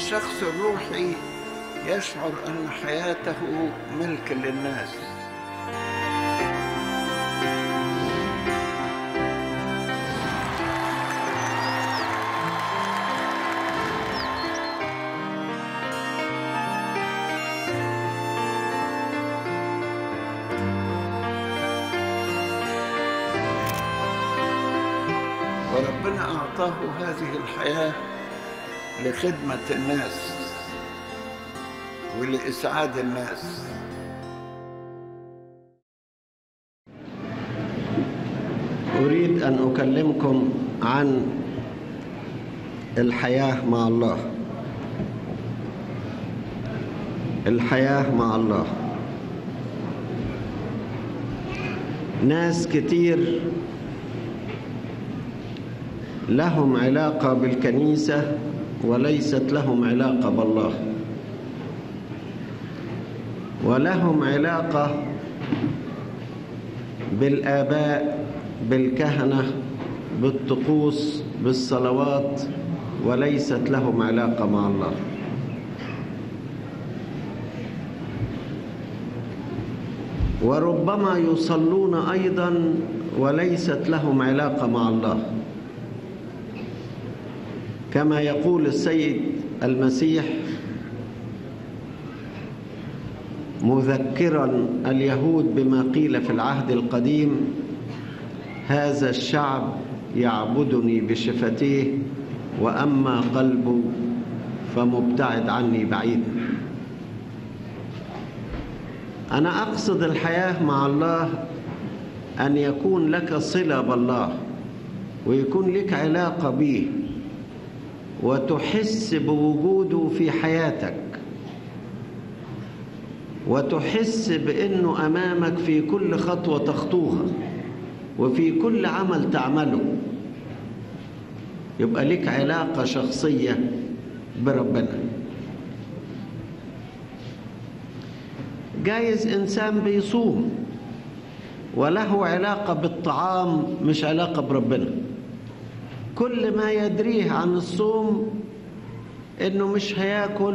الشخص الروحي يشعر أن حياته ملك للناس وربنا أعطاه هذه الحياة لخدمة الناس ولإسعاد الناس أريد أن أكلمكم عن الحياة مع الله الحياة مع الله ناس كتير لهم علاقة بالكنيسة وليست لهم علاقة بالله ولهم علاقة بالآباء بالكهنة بالطقوس بالصلوات وليست لهم علاقة مع الله وربما يصلون أيضا وليست لهم علاقة مع الله كما يقول السيد المسيح مذكرا اليهود بما قيل في العهد القديم هذا الشعب يعبدني بشفتيه واما قلبه فمبتعد عني بعيدا انا اقصد الحياه مع الله ان يكون لك صله بالله ويكون لك علاقه به وتحس بوجوده في حياتك وتحس بانه امامك في كل خطوه تخطوها وفي كل عمل تعمله يبقى لك علاقه شخصيه بربنا جايز انسان بيصوم وله علاقه بالطعام مش علاقه بربنا كل ما يدريه عن الصوم انه مش هياكل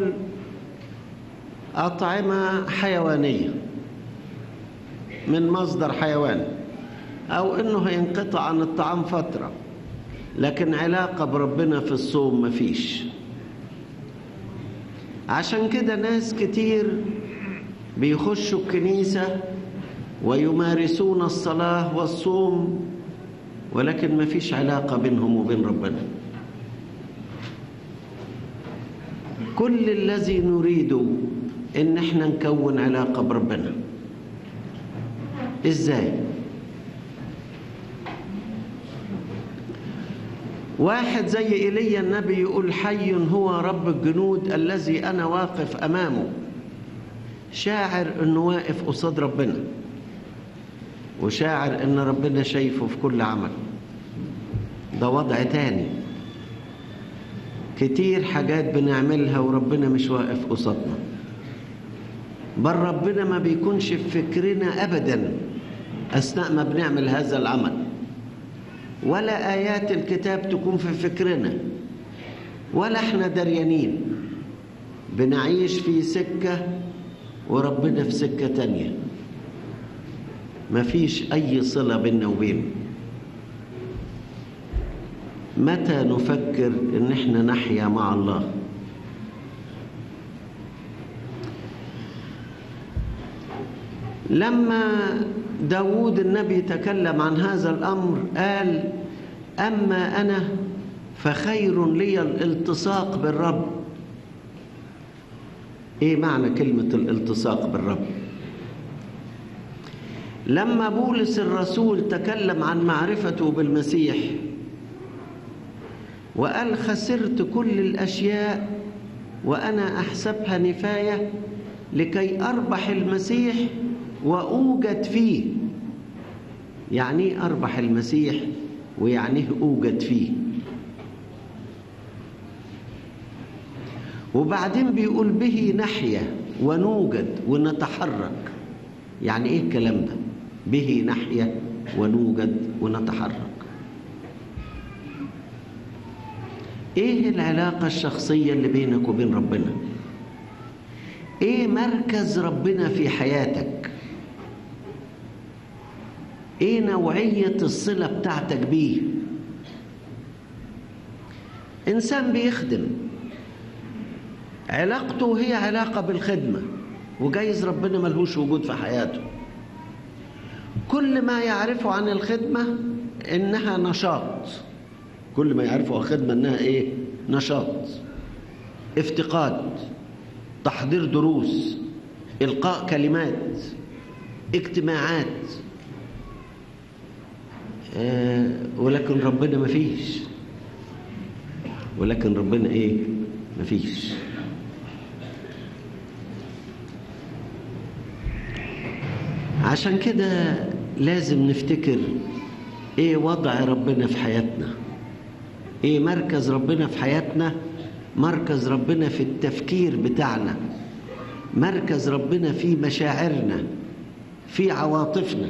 أطعمة حيوانية من مصدر حيواني أو إنه هينقطع عن الطعام فترة لكن علاقة بربنا في الصوم مفيش عشان كده ناس كتير بيخشوا الكنيسة ويمارسون الصلاة والصوم ولكن مفيش علاقة بينهم وبين ربنا كل الذي نريده ان احنا نكون علاقه بربنا ازاي واحد زي ايليا النبي يقول حي هو رب الجنود الذي انا واقف امامه شاعر انه واقف قصاد ربنا وشاعر ان ربنا شايفه في كل عمل ده وضع تاني كتير حاجات بنعملها وربنا مش واقف قصادنا بل ربنا ما بيكونش في فكرنا ابدا اثناء ما بنعمل هذا العمل ولا ايات الكتاب تكون في فكرنا ولا احنا دريانين بنعيش في سكه وربنا في سكه تانيه مفيش اي صله بيننا وبينه متى نفكر ان احنا نحيا مع الله لما داود النبي تكلم عن هذا الأمر قال أما أنا فخير لي الالتصاق بالرب إيه معنى كلمة الالتصاق بالرب لما بولس الرسول تكلم عن معرفته بالمسيح وقال خسرت كل الأشياء وأنا أحسبها نفاية لكي أربح المسيح وأوجد فيه يعني أربح المسيح ويعنيه أوجد فيه وبعدين بيقول به نحيا ونوجد ونتحرك يعني ايه الكلام ده به نحيا ونوجد ونتحرك ايه العلاقة الشخصية اللي بينك وبين ربنا ايه مركز ربنا في حياتك ايه نوعية الصلة بتاعتك بيه انسان بيخدم علاقته هي علاقة بالخدمة وجايز ربنا ملهوش وجود في حياته كل ما يعرفه عن الخدمة إنها نشاط كل ما يعرفه عن الخدمة إنها إيه نشاط افتقاد تحضير دروس إلقاء كلمات اجتماعات آه ولكن ربنا مفيش ولكن ربنا ايه مفيش عشان كده لازم نفتكر ايه وضع ربنا في حياتنا ايه مركز ربنا في حياتنا مركز ربنا في التفكير بتاعنا مركز ربنا في مشاعرنا في عواطفنا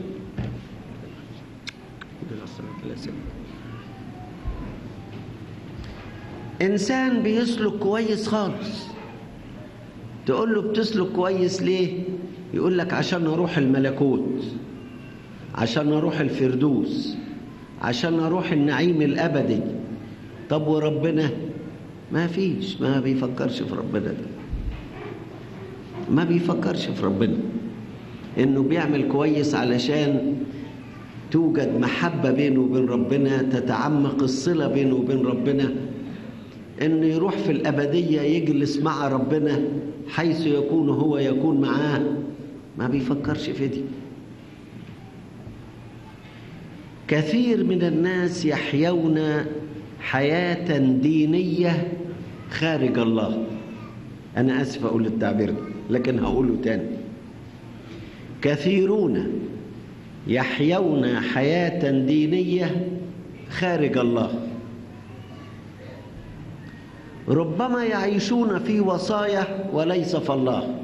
انسان بيسلك كويس خالص تقول له بتسلك كويس ليه يقول لك عشان اروح الملكوت عشان اروح الفردوس عشان اروح النعيم الابدي طب وربنا ما فيش ما بيفكرش في ربنا ده ما بيفكرش في ربنا انه بيعمل كويس علشان توجد محبة بينه وبين ربنا تتعمق الصلة بينه وبين ربنا انه يروح في الابديه يجلس مع ربنا حيث يكون هو يكون معاه ما بيفكرش في دي كثير من الناس يحيون حياه دينيه خارج الله انا اسف اقول التعبير ده لكن هقوله تاني كثيرون يحيون حياه دينيه خارج الله ربما يعيشون في وصايا وليس في الله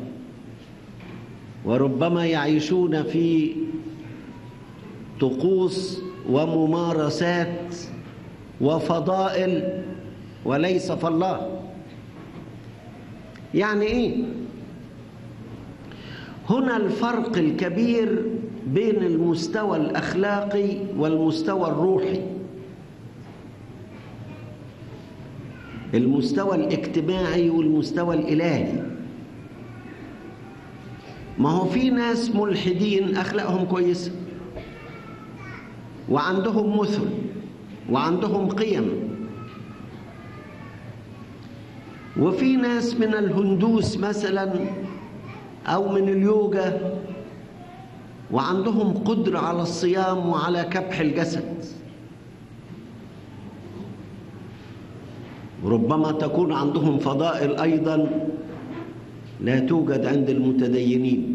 وربما يعيشون في طقوس وممارسات وفضائل وليس في الله يعني ايه هنا الفرق الكبير بين المستوى الاخلاقي والمستوى الروحي المستوى الاجتماعي والمستوى الإلهي ما هو في ناس ملحدين أخلاقهم كويسة وعندهم مثل وعندهم قيم وفي ناس من الهندوس مثلا أو من اليوجا وعندهم قدرة على الصيام وعلى كبح الجسد ربما تكون عندهم فضائل ايضا لا توجد عند المتدينين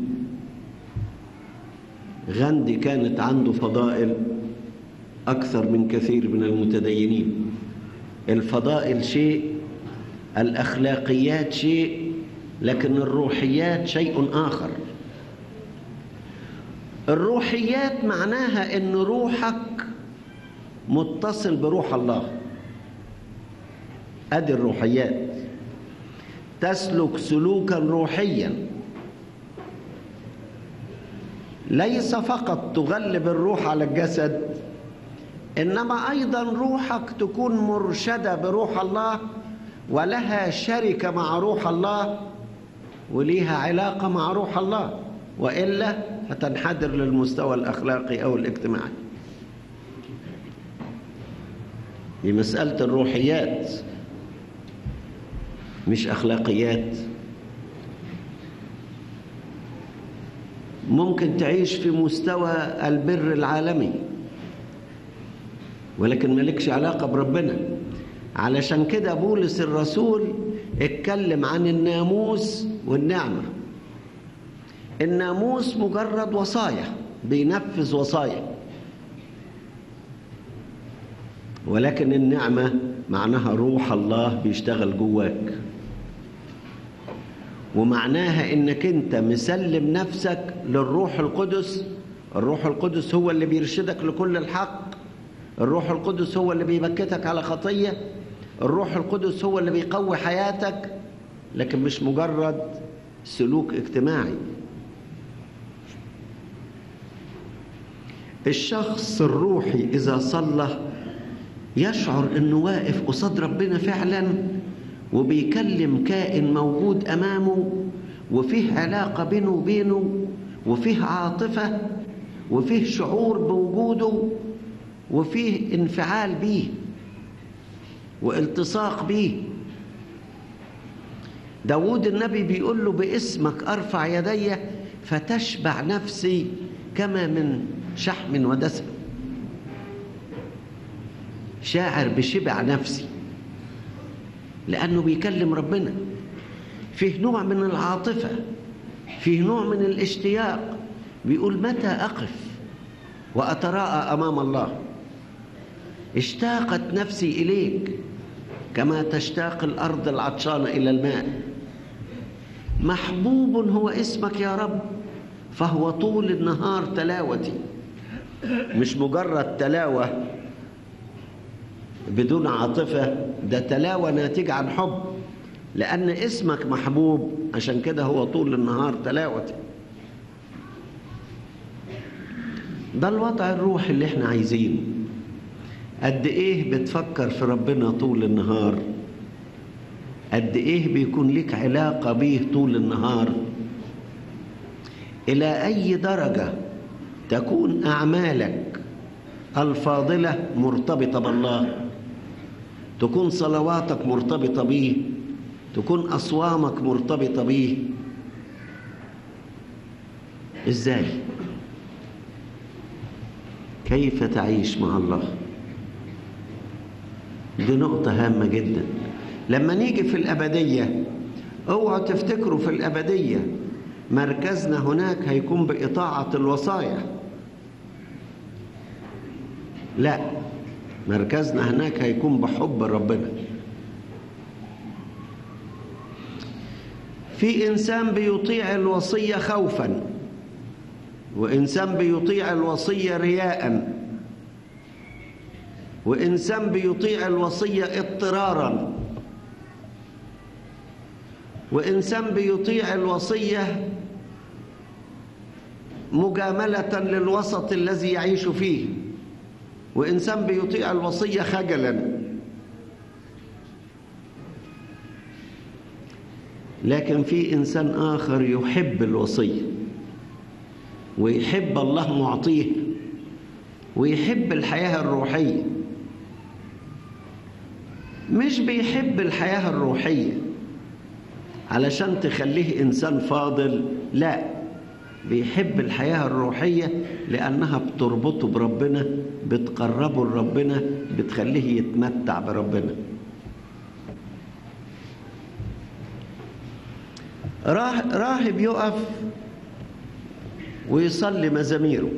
غاندي كانت عنده فضائل اكثر من كثير من المتدينين الفضائل شيء الاخلاقيات شيء لكن الروحيات شيء اخر الروحيات معناها ان روحك متصل بروح الله ادي الروحيات تسلك سلوكا روحيا ليس فقط تغلب الروح على الجسد انما ايضا روحك تكون مرشده بروح الله ولها شركه مع روح الله وليها علاقه مع روح الله والا هتنحدر للمستوى الاخلاقي او الاجتماعي دي مساله الروحيات مش اخلاقيات ممكن تعيش في مستوى البر العالمي ولكن مالكش علاقة بربنا علشان كده بولس الرسول اتكلم عن الناموس والنعمة الناموس مجرد وصايا بينفذ وصايا ولكن النعمة معناها روح الله بيشتغل جواك ومعناها انك انت مسلم نفسك للروح القدس الروح القدس هو اللي بيرشدك لكل الحق الروح القدس هو اللي بيبكتك على خطية الروح القدس هو اللي بيقوي حياتك لكن مش مجرد سلوك اجتماعي الشخص الروحي إذا صلى يشعر إنه واقف قصاد ربنا فعلا وبيكلم كائن موجود أمامه وفيه علاقة بينه وبينه وفيه عاطفة وفيه شعور بوجوده وفيه انفعال بيه والتصاق بيه داود النبي بيقول له باسمك أرفع يدي فتشبع نفسي كما من شحم ودسم شاعر بشبع نفسي لأنه بيكلم ربنا فيه نوع من العاطفة فيه نوع من الاشتياق بيقول متى أقف وأتراءى أمام الله اشتاقت نفسي إليك كما تشتاق الأرض العطشانة إلى الماء محبوب هو اسمك يا رب فهو طول النهار تلاوتي مش مجرد تلاوة بدون عاطفة ده تلاوة ناتجة عن حب لأن اسمك محبوب عشان كده هو طول النهار تلاوتي ده الوضع الروحي اللي احنا عايزينه قد ايه بتفكر في ربنا طول النهار قد ايه بيكون لك علاقة بيه طول النهار الى اي درجة تكون اعمالك الفاضلة مرتبطة بالله تكون صلواتك مرتبطة بيه تكون أصوامك مرتبطة بيه إزاي كيف تعيش مع الله دي نقطة هامة جدا لما نيجي في الأبدية اوعوا تفتكروا في الأبدية مركزنا هناك هيكون بإطاعة الوصايا لا مركزنا هناك هيكون بحب ربنا في إنسان بيطيع الوصية خوفا وإنسان بيطيع الوصية رياء وإنسان بيطيع الوصية اضطرارا وإنسان بيطيع الوصية مجاملة للوسط الذي يعيش فيه وإنسان بيطيع الوصية خجلا لكن في إنسان آخر يحب الوصية ويحب الله معطيه ويحب الحياة الروحية مش بيحب الحياة الروحية علشان تخليه إنسان فاضل لا بيحب الحياة الروحية لأنها بتربطه بربنا بتقربه لربنا بتخليه يتمتع بربنا راهب يقف ويصلي مزاميره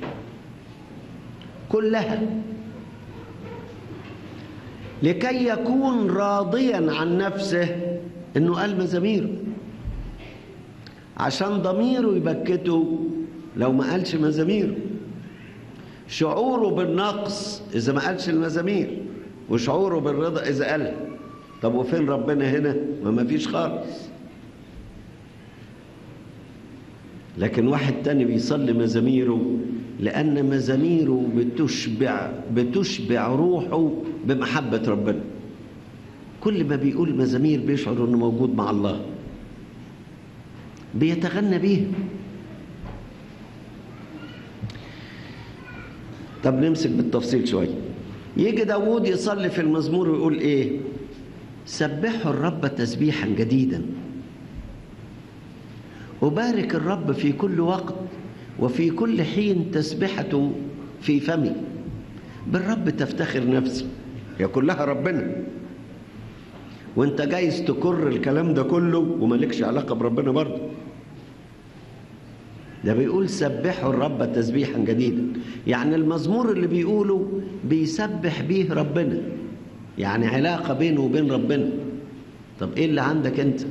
كلها لكي يكون راضيا عن نفسه انه قال مزاميره عشان ضميره يبكته لو ما قالش مزاميره شعوره بالنقص اذا ما قالش المزامير وشعوره بالرضا اذا قالها طب وفين ربنا هنا ما ما فيش خالص لكن واحد تاني بيصلي مزاميره لأن مزاميره بتشبع بتشبع روحه بمحبة ربنا كل ما بيقول مزامير بيشعر انه موجود مع الله بيتغنى بيه طب نمسك بالتفصيل شوية يجي داوود يصلي في المزمور ويقول ايه سبحوا الرب تسبيحا جديدا أبارك الرب في كل وقت وفي كل حين تسبحته في فمي بالرب تفتخر نفسي هي كلها ربنا وانت جايز تكر الكلام ده كله ومالكش علاقة بربنا برضه ده بيقول سبحوا الرب تسبيحا جديدا يعني المزمور اللي بيقوله بيسبح بيه ربنا يعني علاقة بينه وبين ربنا طب ايه اللي عندك انت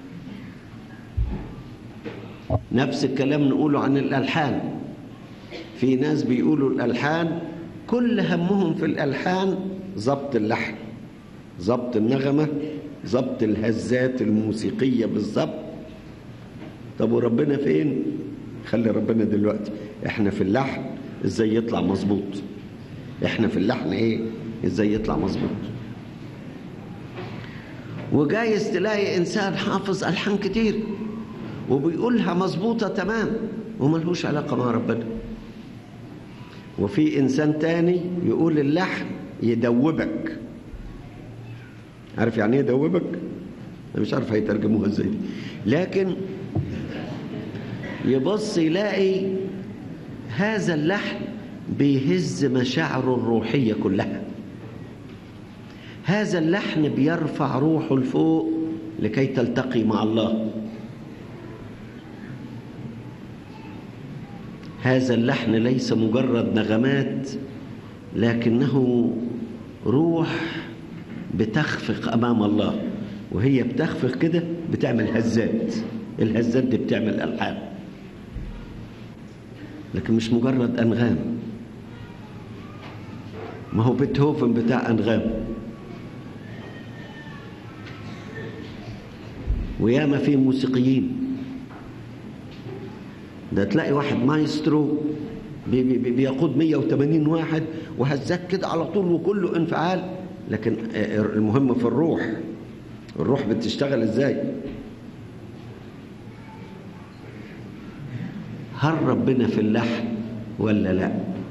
نفس الكلام نقوله عن الألحان في ناس بيقولوا الألحان كل همهم في الألحان ضبط اللحن ظبط النغمة ظبط الهزات الموسيقية بالظبط طب وربنا فين خلي ربنا دلوقتي احنا في اللحن ازاي يطلع مظبوط احنا في اللحن ايه ازاي يطلع مظبوط وجايز تلاقي انسان حافظ الحان كتير وبيقولها مظبوطه تمام وملهوش علاقه مع ربنا وفي انسان تاني يقول اللحن يدوبك عارف يعني ايه يدوبك انا مش عارف هيترجموها ازاي دي لكن يبص يلاقي هذا اللحن بيهز مشاعره الروحيه كلها هذا اللحن بيرفع روحه لفوق لكي تلتقي مع الله هذا اللحن ليس مجرد نغمات لكنه روح بتخفق امام الله وهي بتخفق كده بتعمل هزات الهزات دي بتعمل الحان لكن مش مجرد انغام ما هو بيتهوفن بتاع انغام وياما في موسيقيين ده تلاقي واحد مايسترو بي بي بيقود 180 واحد وهزات كده على طول وكله انفعال لكن المهم في الروح الروح بتشتغل ازاي هل ربنا في اللحن ولا لا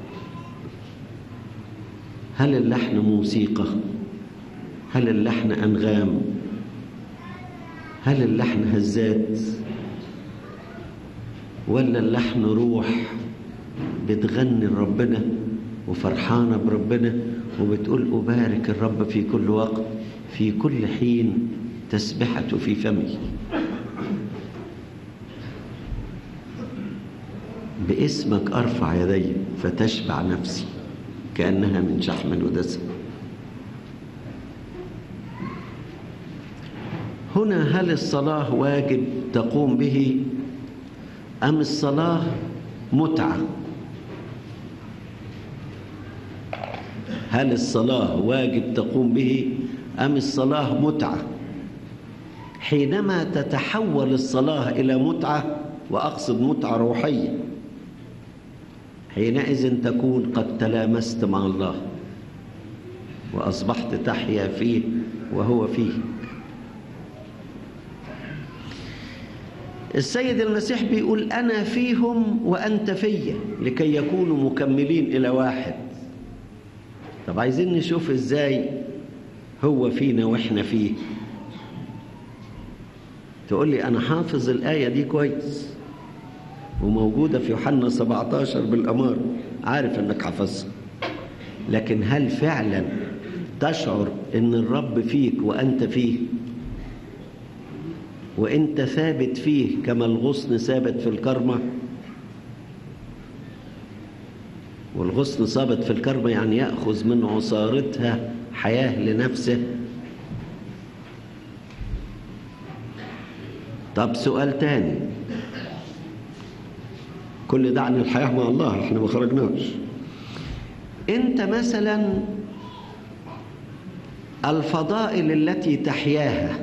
هل اللحن موسيقى هل اللحن انغام هل اللحن هزات ولا اللحن روح بتغني لربنا وفرحانة بربنا وبتقول أبارك الرب في كل وقت في كل حين تسبحة في فمي باسمك أرفع يدي فتشبع نفسي كأنها من شحم ودسم هنا هل الصلاة واجب تقوم به أم الصلاة متعة هل الصلاة واجب تقوم به أم الصلاة متعة حينما تتحول الصلاة إلى متعة وأقصد متعة روحية حينئذ تكون قد تلامست مع الله وأصبحت تحيا فيه وهو فيه السيد المسيح بيقول أنا فيهم وأنت فيا لكي يكونوا مكملين إلى واحد طب عايزين نشوف إزاي هو فينا وإحنا فيه تقول لي أنا حافظ الآية دي كويس وموجودة في يوحنا 17 بالأمار عارف أنك حافظها لكن هل فعلا تشعر أن الرب فيك وأنت فيه وانت ثابت فيه كما الغصن ثابت في الكرمة والغصن ثابت في الكرمة يعني يأخذ من عصارتها حياة لنفسه طب سؤال تاني كل ده عن الحياة مع الله احنا ما خرجناش انت مثلا الفضائل التي تحياها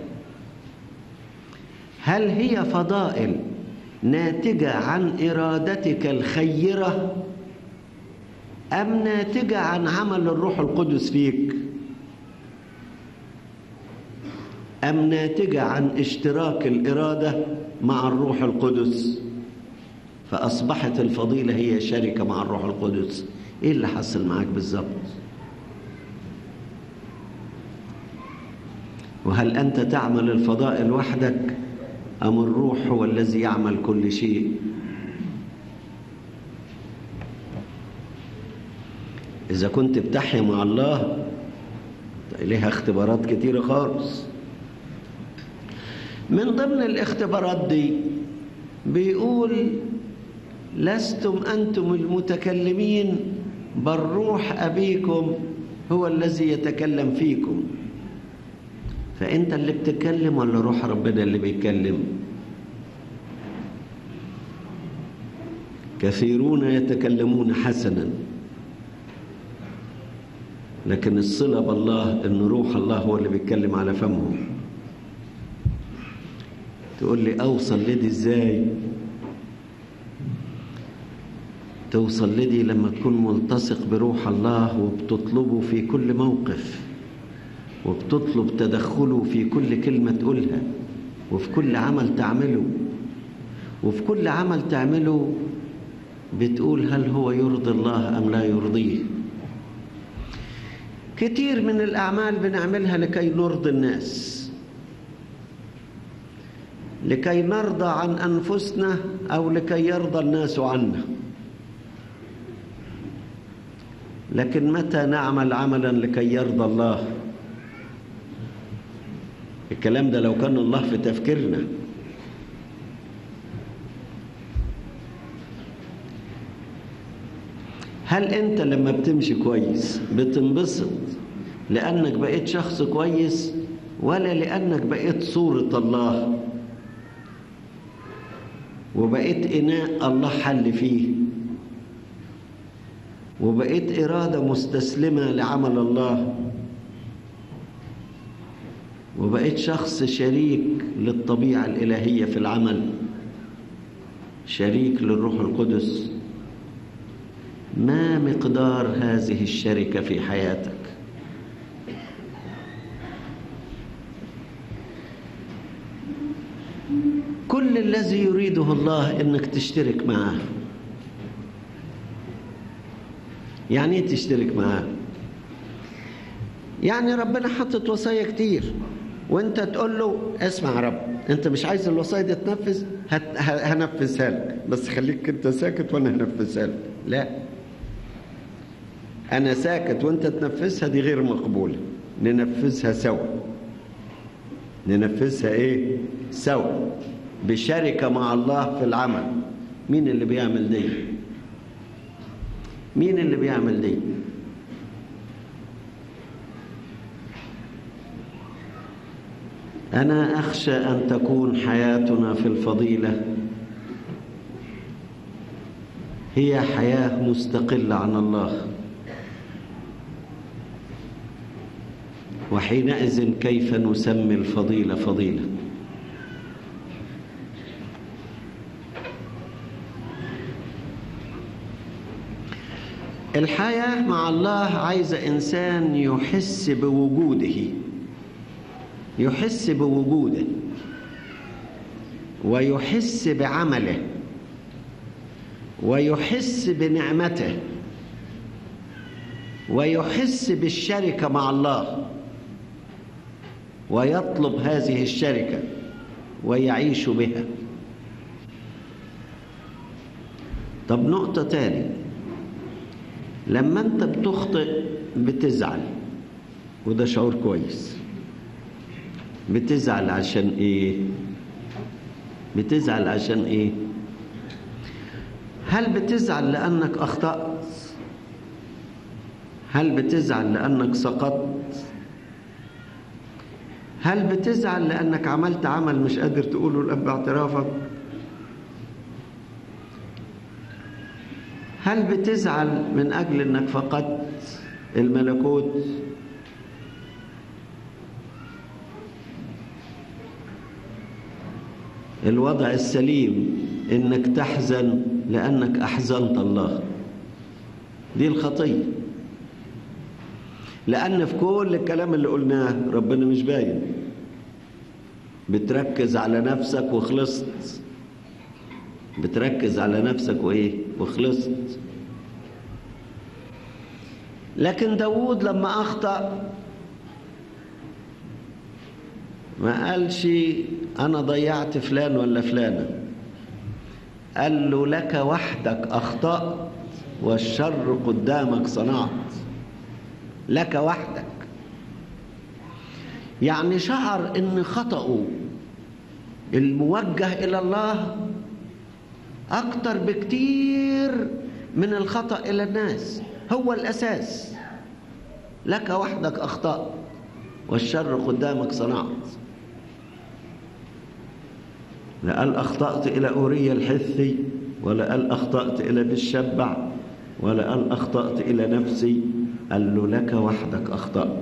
هل هي فضائل ناتجة عن إرادتك الخيرة أم ناتجة عن عمل الروح القدس فيك أم ناتجة عن اشتراك الإرادة مع الروح القدس فأصبحت الفضيلة هي شركة مع الروح القدس إيه اللي حصل معاك بالظبط وهل أنت تعمل الفضائل وحدك أم الروح هو الذي يعمل كل شيء إذا كنت بتحيا مع الله ليها اختبارات كتيرة خالص من ضمن الاختبارات دي بيقول لستم أنتم المتكلمين بل روح أبيكم هو الذي يتكلم فيكم فأنت اللي بتتكلم ولا روح ربنا اللي بيتكلم كثيرون يتكلمون حسنا لكن الصلة بالله إن روح الله هو اللي بيتكلم على فمه تقول لي أوصل لدي إزاي توصل لدي لما تكون ملتصق بروح الله وبتطلبه في كل موقف وبتطلب تدخله في كل كلمة تقولها وفي كل عمل تعمله وفي كل عمل تعمله بتقول هل هو يرضي الله أم لا يرضيه كتير من الأعمال بنعملها لكي نرضي الناس لكي نرضى عن أنفسنا أو لكي يرضى الناس عنا لكن متى نعمل عملا لكي يرضى الله الكلام ده لو كان الله في تفكيرنا هل انت لما بتمشي كويس بتنبسط لانك بقيت شخص كويس ولا لانك بقيت صورة الله وبقيت اناء الله حل فيه وبقيت إرادة مستسلمة لعمل الله وبقيت شخص شريك للطبيعة الإلهية في العمل شريك للروح القدس ما مقدار هذه الشركة في حياتك كل الذي يريده الله انك تشترك معه يعني ايه تشترك معاه يعني ربنا حطت وصايا كتير وانت تقول له اسمع يا رب انت مش عايز الوصايا دي تنفذ هت- ه- هنفذها لك بس خليك انت ساكت وانا هنفذها لك لا انا ساكت وانت تنفذها دي غير مقبوله ننفذها سوا ننفذها ايه سوا بشركه مع الله في العمل مين اللي بيعمل دي مين اللي بيعمل دي انا اخشى ان تكون حياتنا في الفضيله هي حياه مستقله عن الله وحينئذ كيف نسمي الفضيله فضيله الحياة مع الله عايزة إنسان يحس بوجوده يحس بوجوده ويحس بعمله ويحس بنعمته ويحس بالشركة مع الله ويطلب هذه الشركة ويعيش بها طب نقطة تاني لما انت بتخطئ بتزعل وده شعور كويس بتزعل عشان ايه بتزعل عشان ايه هل بتزعل لانك اخطأت هل بتزعل لانك سقطت هل بتزعل لانك عملت عمل مش قادر تقوله لأب اعترافك هل بتزعل من أجل أنك فقدت الملكوت الوضع السليم أنك تحزن لأنك أحزنت الله دي الخطية لأن في كل الكلام اللي قلناه ربنا مش باين بتركز على نفسك وخلصت بتركز على نفسك وايه وخلصت لكن داود لما اخطا ما قالش انا ضيعت فلان ولا فلانه قال له لك وحدك اخطات والشر قدامك صنعت لك وحدك يعني شعر ان خطأه الموجه الى الله أكتر بكتير من الخطأ إلى الناس هو الأساس لك وحدك أخطأ والشر قدامك صنعت لا قال أخطأت إلى أوريا الحثي ولا قال أخطأت إلى بالشبع ولا قال أخطأت إلى نفسي قال له لك وحدك أخطأت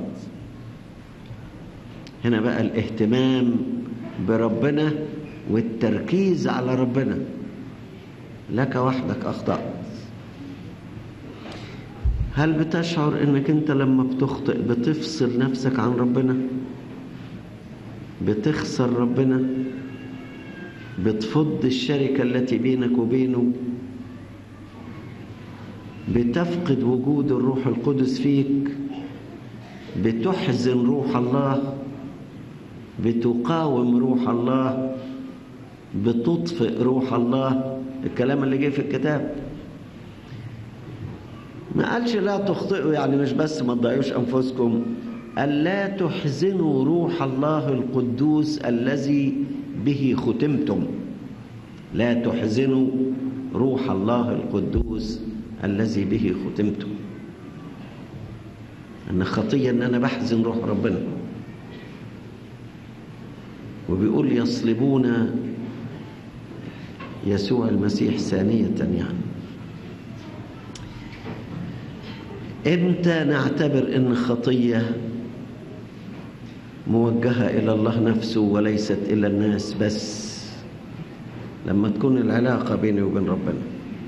هنا بقى الاهتمام بربنا والتركيز على ربنا لك وحدك أخطأت هل بتشعر انك انت لما بتخطئ بتفصل نفسك عن ربنا بتخسر ربنا بتفض الشركة التي بينك وبينه بتفقد وجود الروح القدس فيك بتحزن روح الله بتقاوم روح الله بتطفئ روح الله الكلام اللي جه في الكتاب ما قالش لا تخطئوا يعني مش بس ما تضيعوش انفسكم قال لا تحزنوا روح الله القدوس الذي به ختمتم لا تحزنوا روح الله القدوس الذي به ختمتم ان خطيه ان انا بحزن روح ربنا وبيقول يصلبون يسوع المسيح ثانيه يعني امتى نعتبر ان خطيه موجهه الى الله نفسه وليست الى الناس بس لما تكون العلاقه بيني وبين ربنا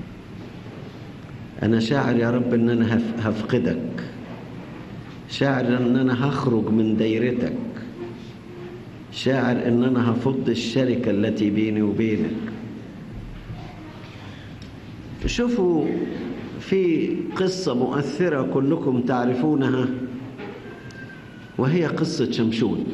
انا شاعر يا رب ان انا هفقدك شاعر ان انا هخرج من دايرتك شاعر ان انا هفض الشركه التي بيني وبينك شوفوا في قصة مؤثرة كلكم تعرفونها وهي قصة شمشون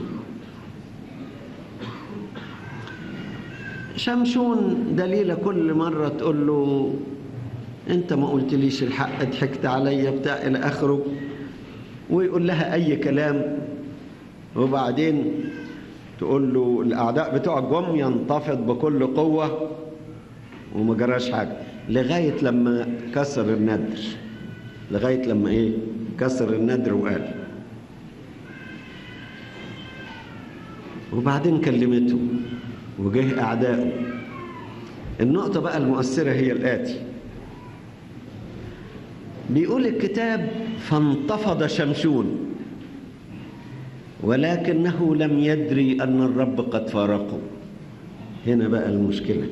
شمشون دليلة كل مرة تقول له انت ما قلتليش الحق ضحكت عليا بتاع الى اخره ويقول لها اي كلام وبعدين تقول له الاعداء بتوعك جم ينتفض بكل قوة وما جراش حاجة لغاية لما كسر الندر لغاية لما ايه كسر الندر وقال وبعدين كلمته وجه أعدائه النقطة بقى المؤثرة هي الآتي بيقول الكتاب فانتفض شمشون ولكنه لم يدري أن الرب قد فارقه هنا بقى المشكلة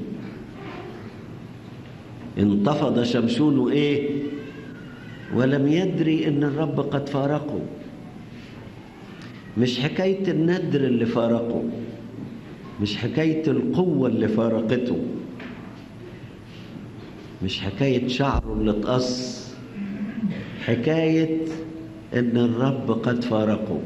انتفض شمشون وإيه ولم يدري أن الرب قد فارقه مش حكاية الندر اللي فارقه مش حكاية القوة اللي فارقته مش حكاية شعره اللي اتقص حكاية ان الرب قد فارقه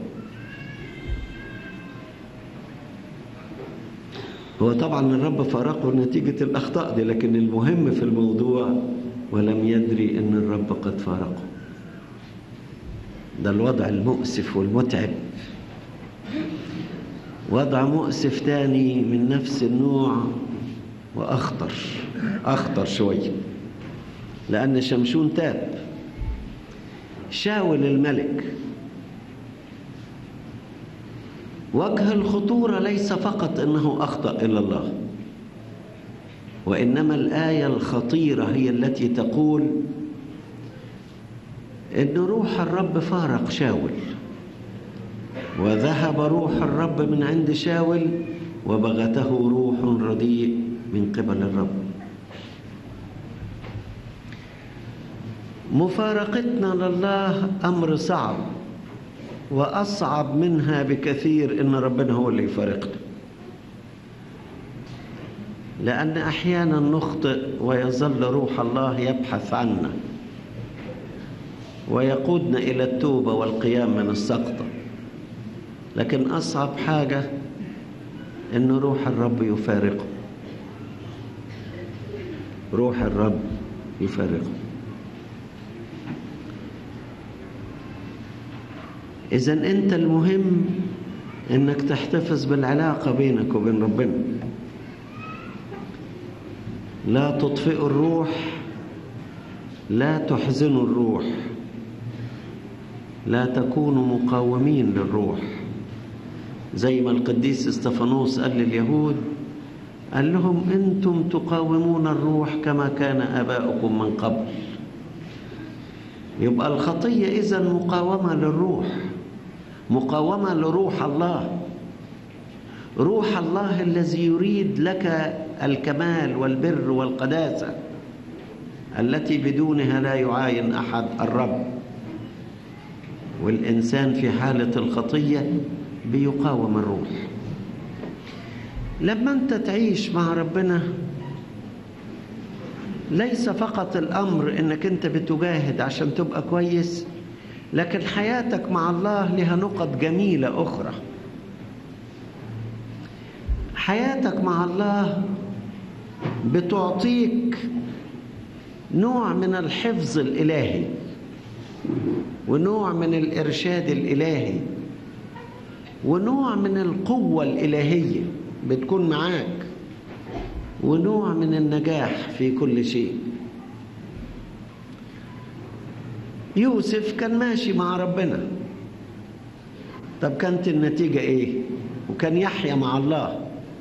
هو طبعا الرب فارقه نتيجة الأخطاء دي لكن المهم في الموضوع ولم يدري ان الرب قد فارقه ده الوضع المؤسف والمتعب وضع مؤسف تاني من نفس النوع وأخطر أخطر شوية لأن شمشون تاب شاول الملك وجه الخطورة ليس فقط أنه أخطأ إلى الله وإنما الآية الخطيرة هي التي تقول إن روح الرب فارق شاول وذهب روح الرب من عند شاول وبغته روح رديء من قبل الرب مفارقتنا لله امر صعب واصعب منها بكثير ان ربنا هو اللي يفارقنا لان احيانا نخطئ ويظل روح الله يبحث عنا ويقودنا الى التوبه والقيام من السقطه لكن أصعب حاجة إن روح الرب يفارقه روح الرب يفارقه إذا أنت المهم إنك تحتفظ بالعلاقة بينك وبين ربنا لا تطفئوا الروح لا تحزنوا الروح لا تكونوا مقاومين للروح زي ما القديس استفانوس قال لليهود قال لهم انتم تقاومون الروح كما كان اباؤكم من قبل يبقى الخطية إذا مقاومة للروح مقاومة لروح الله روح الله الذي يريد لك الكمال والبر والقداسة التي بدونها لا يعاين أحد الرب والإنسان في حالة الخطية بيقاوم الروح لما أنت تعيش مع ربنا ليس فقط الأمر أنك أنت بتجاهد عشان تبقى كويس لكن حياتك مع الله لها نقط جميلة أخرى حياتك مع الله بتعطيك نوع من الحفظ الإلهي ونوع من الإرشاد الإلهي ونوع من القوة الإلهية بتكون معاك ونوع من النجاح في كل شيء يوسف كان ماشي مع ربنا طب كانت النتيجة ايه وكان يحيا مع الله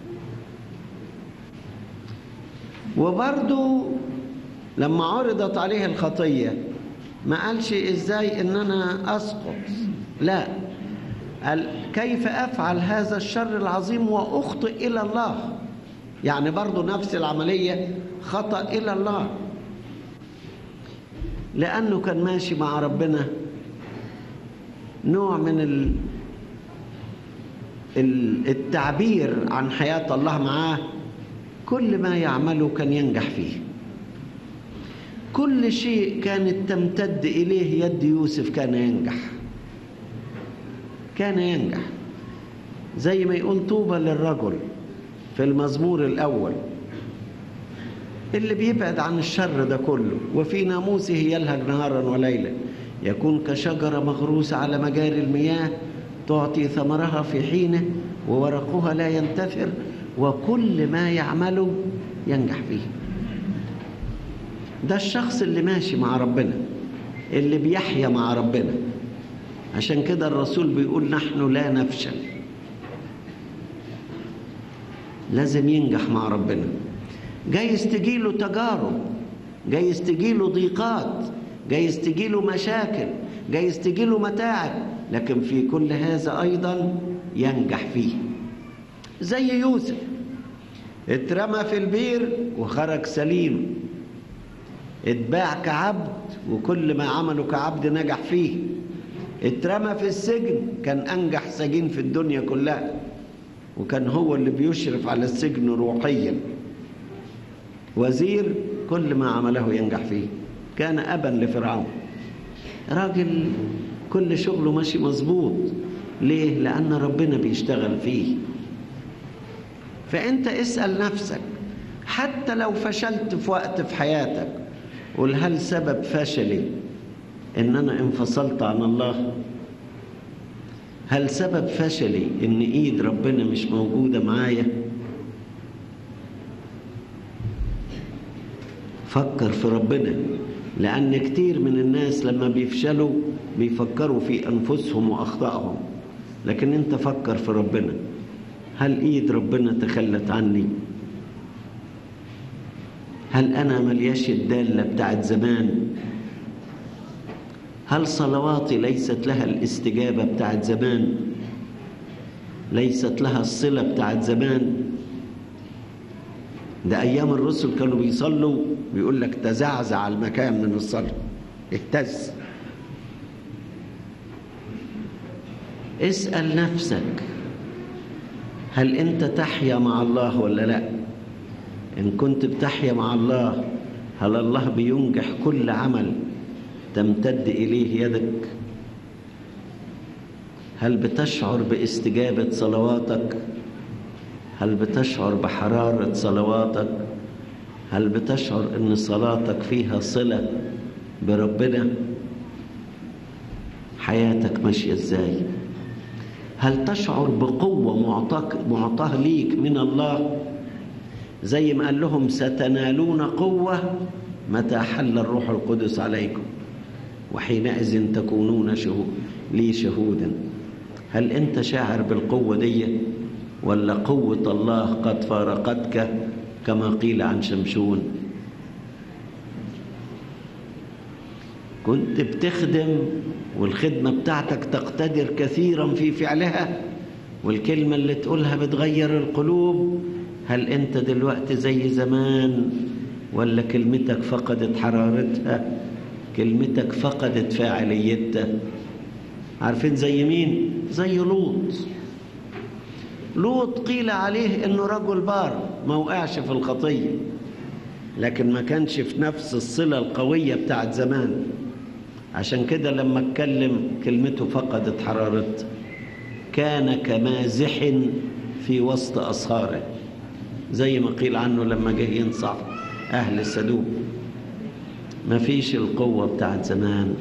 وبرضو لما عرضت عليه الخطية ما قالش ازاي ان انا اسقط لا قال كيف افعل هذا الشر العظيم واخطئ الى الله يعني برضو نفس العملية خطأ الى الله لانه كان ماشي مع ربنا نوع من ال... التعبير عن حياة الله معاه كل ما يعمله كان ينجح فيه كل شيء كانت تمتد إليه يد يوسف كان ينجح كان ينجح زي ما يقول طوبى للرجل في المزمور الأول اللي بيبعد عن الشر ده كله وفي ناموسه يلهج نهارا وليلا يكون كشجرة مغروسة على مجاري المياه تعطي ثمرها في حينه وورقها لا ينتثر وكل ما يعمله ينجح فيه ده الشخص اللي ماشي مع ربنا اللي بيحيا مع ربنا عشان كده الرسول بيقول نحن لا نفشل لازم ينجح مع ربنا جايز تجيله تجارب جايز تجيله ضيقات جايز تجيله مشاكل جايز تجيله متاعب لكن في كل هذا أيضا ينجح فيه زي يوسف اترمى في البير وخرج سليم اتباع كعبد وكل ما عمله كعبد نجح فيه اترمى في السجن كان أنجح سجين في الدنيا كلها وكان هو اللي بيشرف على السجن روحيا وزير كل ما عمله ينجح فيه كان أبا لفرعون راجل كل شغله ماشي مظبوط ليه؟ لأن ربنا بيشتغل فيه فأنت اسأل نفسك حتى لو فشلت في وقت في حياتك قل هل سبب فشلي ان انا انفصلت عن الله هل سبب فشلي ان ايد ربنا مش موجوده معايا فكر في ربنا لان كتير من الناس لما بيفشلوا بيفكروا في انفسهم واخطائهم لكن انت فكر في ربنا هل ايد ربنا تخلت عني هل أنا ملياش الدالة بتاعت زمان هل صلواتي ليست لها الاستجابة بتاعت زمان ليست لها الصلة بتاعت زمان ده أيام الرسل كانوا بيصلوا بيقول لك تزعزع المكان من الصلاة اهتز اسأل نفسك هل أنت تحيا مع الله ولا لأ إن كنت بتحيا مع الله هل الله بينجح كل عمل تمتد إليه يدك هل بتشعر باستجابة صلواتك هل بتشعر بحرارة صلواتك هل بتشعر أن صلاتك فيها صلة بربنا حياتك ماشية إزاي هل تشعر بقوة معطاه ليك من الله زي ما قال لهم ستنالون قوة متى حل الروح القدس عليكم وحينئذ تكونون شهود لي شهودا هل انت شاعر بالقوة دي ولا قوة الله قد فارقتك كما قيل عن شمشون كنت بتخدم والخدمة بتاعتك تقتدر كثيرا في فعلها والكلمة اللي تقولها بتغير القلوب هل انت دلوقتي زي زمان ولا كلمتك فقدت حرارتها كلمتك فقدت فاعليتها عارفين زي مين زي لوط لوط قيل عليه انه رجل بار ما وقعش في الخطيه لكن ما كانش في نفس الصله القويه بتاعت زمان عشان كده لما اتكلم كلمته فقدت حرارتها كان كمازح في وسط أصهاره زي ما قيل عنه لما جه ينصح أهل السدوم مفيش القوة بتاعت زمان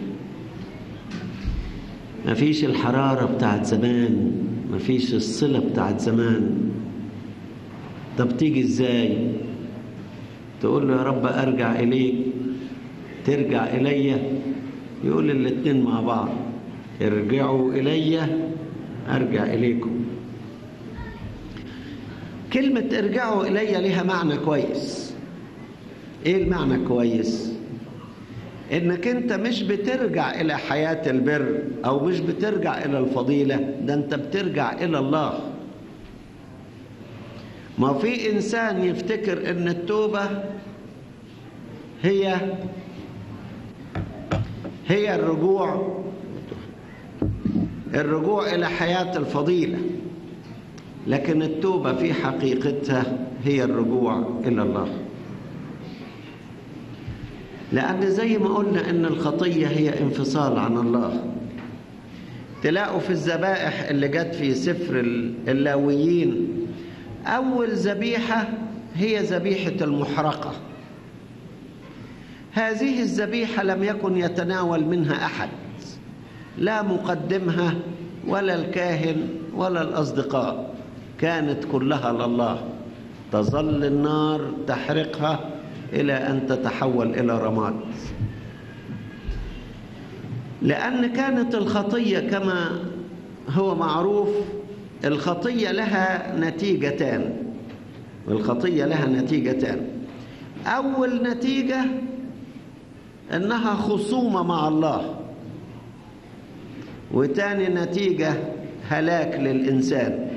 مفيش الحرارة بتاعت زمان مفيش الصلة بتاعت زمان طب تيجي ازاي تقول له يا رب ارجع اليك ترجع الي يقول الاتنين مع بعض ارجعوا الي ارجع اليكم كلمة ارجعوا الي لها معنى كويس ايه المعنى كويس انك انت مش بترجع الى حياة البر او مش بترجع الى الفضيلة ده انت بترجع الى الله ما في انسان يفتكر ان التوبة هي هي الرجوع الرجوع الى حياة الفضيلة لكن التوبة في حقيقتها هي الرجوع الى الله لأن زي ما قلنا إن الخطية هي انفصال عن الله تلاقوا في الذبائح اللي جت في سفر اللاويين أول ذبيحة هي ذبيحة المحرقة هذه الذبيحة لم يكن يتناول منها أحد لا مقدمها ولا الكاهن ولا الأصدقاء كانت كلها لله تظل النار تحرقها إلى أن تتحول إلى رماد لأن كانت الخطية كما هو معروف الخطية لها نتيجتان الخطية لها نتيجتان أول نتيجة أنها خصومة مع الله وتاني نتيجة هلاك للإنسان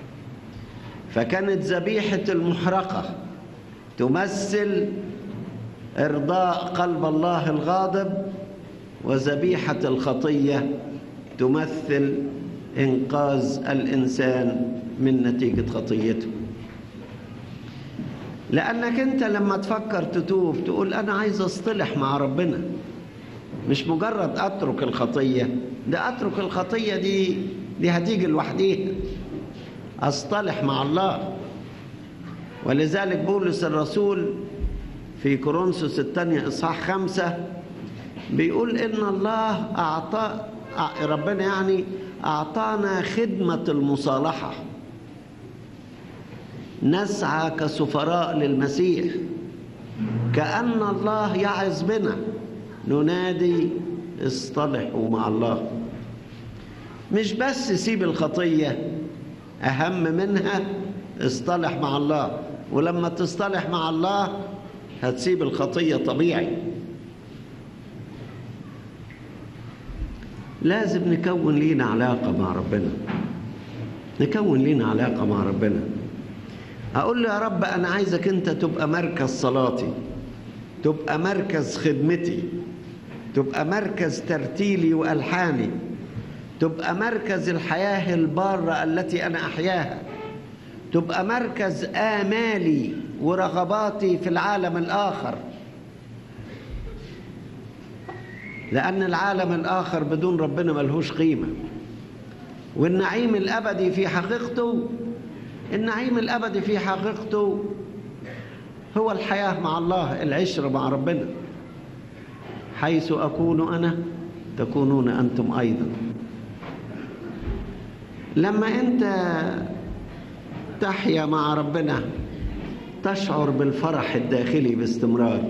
فكانت ذبيحة المحرقة تمثل إرضاء قلب الله الغاضب وذبيحة الخطية تمثل إنقاذ الإنسان من نتيجة خطيته لأنك أنت لما تفكر تتوب تقول أنا عايز أصطلح مع ربنا مش مجرد أترك الخطية ده أترك الخطية دي دي هتيجي لوحديها أصطلح مع الله ولذلك بولس الرسول في كورنثوس الثانية إصحاح خمسة بيقول إن الله أعطى ربنا يعني أعطانا خدمة المصالحة نسعى كسفراء للمسيح كأن الله يعظ بنا ننادي اصطلحوا مع الله مش بس سيب الخطية أهم منها اصطلح مع الله ولما تصطلح مع الله هتسيب الخطية طبيعي لازم نكون لينا علاقة مع ربنا نكون لينا علاقة مع ربنا أقول له يا رب أنا عايزك أنت تبقى مركز صلاتي تبقى مركز خدمتي تبقى مركز ترتيلي وألحاني تبقى مركز الحياة البارة التي أنا أحياها تبقى مركز آمالي ورغباتي في العالم الآخر لأن العالم الآخر بدون ربنا ملهوش قيمة والنعيم الأبدي في حقيقته النعيم الأبدي في حقيقته هو الحياة مع الله العشرة مع ربنا حيث أكون أنا تكونون أنتم أيضا لما أنت تحيا مع ربنا تشعر بالفرح الداخلي باستمرار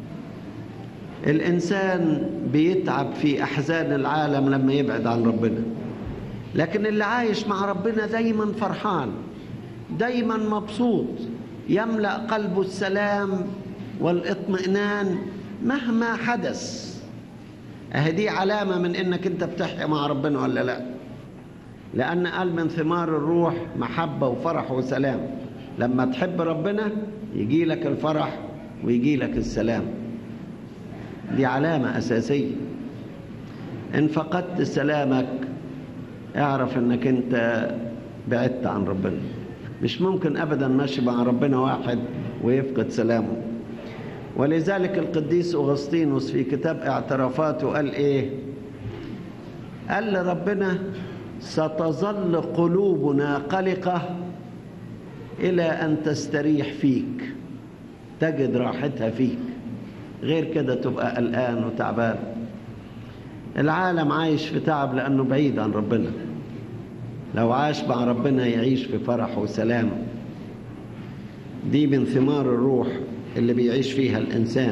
الإنسان بيتعب في أحزان العالم لما يبعد عن ربنا لكن اللي عايش مع ربنا دايما فرحان دايما مبسوط يملأ قلبه السلام والاطمئنان مهما حدث اهي دي علامة من انك انت بتحيا مع ربنا ولا لا لأن قال من ثمار الروح محبة وفرح وسلام لما تحب ربنا يجي لك الفرح ويجي لك السلام دي علامة أساسية إن فقدت سلامك اعرف إنك أنت بعدت عن ربنا مش ممكن أبدا ماشي مع ربنا واحد ويفقد سلامه ولذلك القديس أغسطينوس في كتاب اعترافاته قال إيه قال لربنا ستظل قلوبنا قلقة إلى أن تستريح فيك تجد راحتها فيك غير كده تبقى قلقان وتعبان العالم عايش في تعب لأنه بعيد عن ربنا لو عاش مع ربنا يعيش في فرح وسلام دي من ثمار الروح اللي بيعيش فيها الإنسان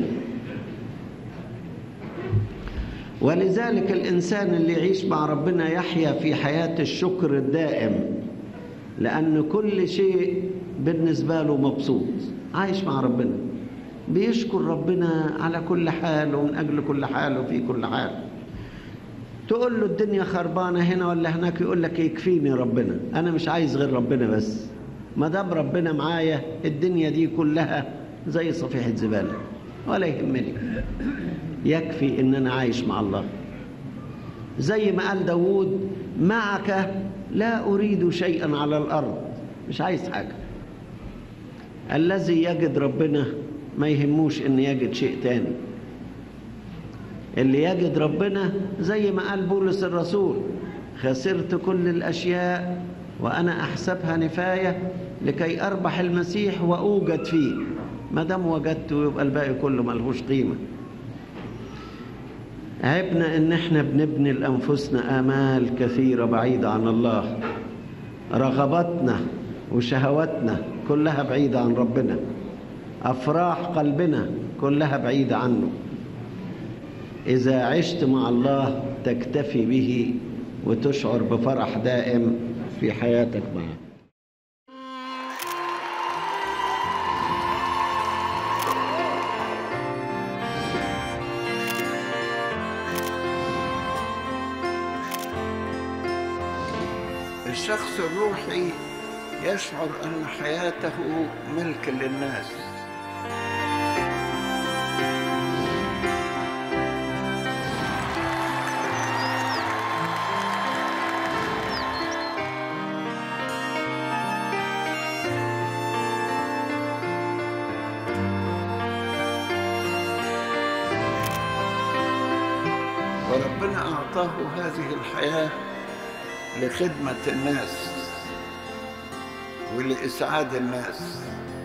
ولذلك الإنسان اللي يعيش مع ربنا يحيا في حياة الشكر الدائم لأن كل شيء بالنسبة له مبسوط عايش مع ربنا بيشكر ربنا على كل حال ومن أجل كل حال وفي كل حال تقول له الدنيا خربانة هنا ولا هناك يقول لك يكفيني ربنا أنا مش عايز غير ربنا بس ما دام ربنا معايا الدنيا دي كلها زي صفيحة زبالة ولا يهمني يكفي ان انا عايش مع الله زي ما قال داود معك لا اريد شيئا على الارض مش عايز حاجه الذي يجد ربنا ما يهموش ان يجد شيء تاني اللي يجد ربنا زي ما قال بولس الرسول خسرت كل الاشياء وانا احسبها نفايه لكي اربح المسيح واوجد فيه ما دام وجدته يبقى الباقي كله ملهوش قيمه عيبنا ان احنا بنبني لانفسنا امال كثيره بعيده عن الله رغباتنا وشهواتنا كلها بعيده عن ربنا افراح قلبنا كلها بعيده عنه اذا عشت مع الله تكتفي به وتشعر بفرح دائم في حياتك معه الشخص الروحي يشعر أن حياته ملك للناس وربنا أعطاه هذه الحياة لخدمة الناس ولإسعاد الناس